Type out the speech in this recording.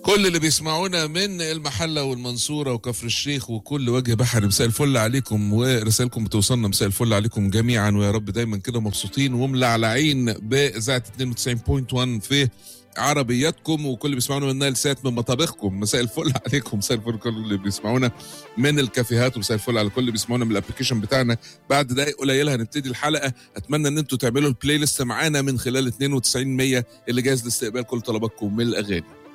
كل اللي بيسمعونا من المحلة والمنصورة وكفر الشيخ وكل وجه بحر مساء الفل عليكم ورسائلكم بتوصلنا مساء الفل عليكم جميعا ويا رب دايما كده مبسوطين وملعلعين بإذاعة 92.1 في عربياتكم وكل اللي بيسمعونا من نايل سات من مطابخكم مساء الفل عليكم مساء الفل كل اللي بيسمعونا من الكافيهات ومساء الفل على كل اللي بيسمعونا من الابلكيشن بتاعنا بعد دقايق قليله هنبتدي الحلقه اتمنى ان انتوا تعملوا البلاي ليست معانا من خلال 92 100 اللي جاهز لاستقبال كل طلباتكم من الاغاني